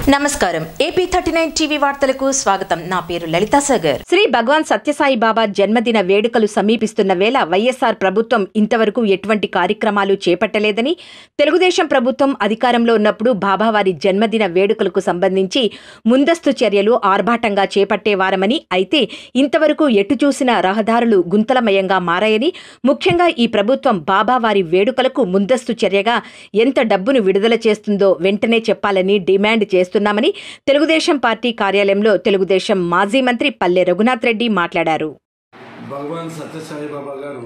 నమస్కారం AP thirty nine TV వార్తలకు స్వాగతం నా పేరు లలితా సాగర్ శ్రీ భగవాన్ సత్యసాయి బాబా జన్మదిన వేడుకలు సమీపిస్తున్న వేళ వైఎస్ఆర్ ప్రభుత్వం ఇంతవరకు ఎటువంటి కార్యక్రమాలు చేపట్టలేదని తెలుగుదేశం ప్రభుత్వం అధికారంలో ఉన్నప్పుడు బాబావారి జన్మదిన వేడుకలకు సంబంధించి ముందస్తు చర్యలు ఆర్భాటంగా చేపట్టేవారమని అయితే ఇంతవరకు ఎటు చూసిన రహదారులు గుంతలమయంగా మారాయని ముఖ్యంగా ఈ ప్రభుత్వం బాబావారి వేడుకలకు ముందస్తు చర్యగా ఎంత డబ్బును విడుదల చేస్తుందో వెంటనే చెప్పాలని డిమాండ్ చేస్తున్నామని తెలుగుదేశం పార్టీ కార్యాలయంలో తెలుగుదేశం మాజీ మంత్రి పల్లె రఘునాథ్ రెడ్డి మాట్లాడారు భగవాన్ సత్యసాయి బాబా గారు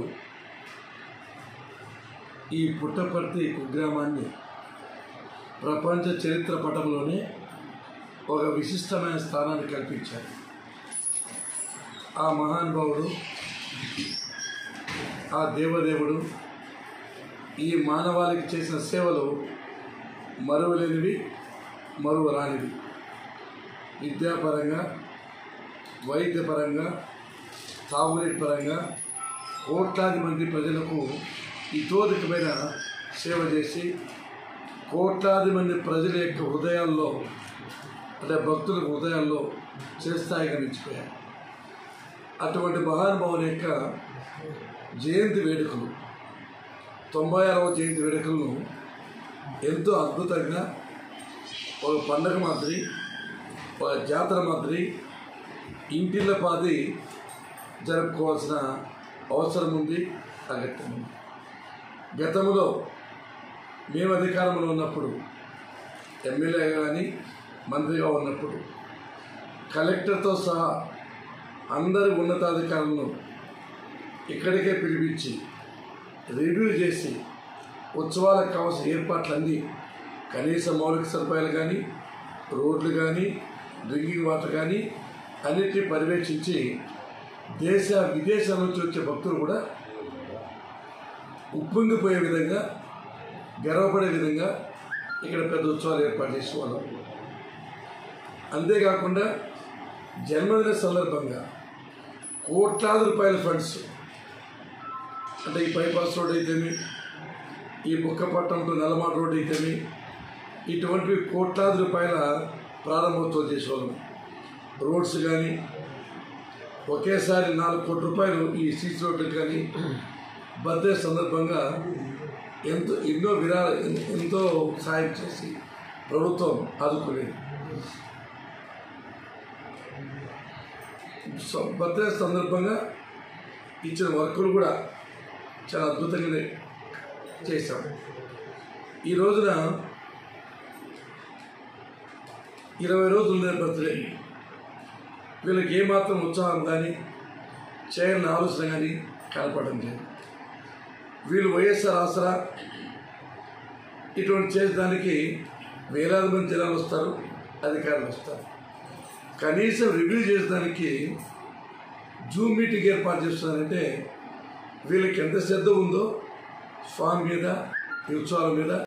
ఈ పుట్టపర్తి కుగ్రామాన్ని ప్రపంచ చరిత్ర పటంలోనే ఒక విశిష్టమైన స్థానాన్ని కల్పించారు ఆ మహానుభావుడు ఆ దేవదేవుడు ఈ మానవాళికి చేసిన సేవలు మరువలేనివి మరువరానివి విద్యాపరంగా వైద్యపరంగా తాగునీటి పరంగా కోట్లాది మంది ప్రజలకు ఇతోధికమైన సేవ చేసి కోట్లాది మంది ప్రజల యొక్క హృదయాల్లో అంటే భక్తుల హృదయాల్లో చిరస్థాయిగా నిలిచిపోయారు అటువంటి మహానుభావుని యొక్క జయంతి వేడుకలు తొంభై ఆరవ జయంతి వేడుకలను ఎంతో అద్భుతంగా ఒక పండగ మాదిరి ఒక జాతర మాదిరి ఇంటిళ్ళ పాది జరుపుకోవాల్సిన అవసరం ఉంది అగత్యం ఉంది గతంలో మేము అధికారంలో ఉన్నప్పుడు ఎమ్మెల్యే కానీ మంత్రిగా ఉన్నప్పుడు కలెక్టర్తో సహా అందరి ఉన్నతాధికారులను ఇక్కడికే పిలిపించి రివ్యూ చేసి ఉత్సవాలకు కావాల్సిన ఏర్పాట్లన్నీ కనీస మౌలిక సదుపాయాలు కానీ రోడ్లు కానీ డ్రింకింగ్ వాటర్ కానీ అన్నిటినీ పర్యవేక్షించి దేశ విదేశాల నుంచి వచ్చే భక్తులు కూడా ఉప్పొంగిపోయే విధంగా గర్వపడే విధంగా ఇక్కడ పెద్ద ఉత్సవాలు ఏర్పాటు చేసేవాళ్ళం అంతేకాకుండా జన్మదిన సందర్భంగా కోట్లాది రూపాయల ఫండ్స్ అంటే ఈ బైపాస్ రోడ్ అయితేమి ఈ బుక్కపట్నం టు నల్లమాట రోడ్ అయితేమి ఇటువంటివి కోట్లాది రూపాయల ప్రారంభోత్సవం చేసేవాళ్ళం రోడ్స్ కానీ ఒకేసారి నాలుగు కోట్ల రూపాయలు ఈ సీసీ రోడ్లకు కానీ బర్త్డే సందర్భంగా ఎంతో ఎన్నో విరాళ ఎంతో సాయం చేసి ప్రభుత్వం ఆదుకునేది సో బర్త్డే సందర్భంగా ఇచ్చిన వర్కులు కూడా చాలా అద్భుతంగానే చేశాం ఈ రోజున ఇరవై రోజులు ఉండే బర్త్డే వీళ్ళకి ఏమాత్రం ఉత్సాహం కానీ చేయాలని ఆలోచన కానీ కనపడడం లేదు వీళ్ళు వైఎస్ఆర్ ఆసరా ఇటువంటి చేసేదానికి వేలాది మంది జనాలు వస్తారు అధికారులు వస్తారు కనీసం రివ్యూ చేసేదానికి జూమ్ మీటింగ్ ఏర్పాటు చేస్తున్నారంటే వీళ్ళకి ఎంత శ్రద్ధ ఉందో స్వామి మీద ఈ ఉత్సవాల మీద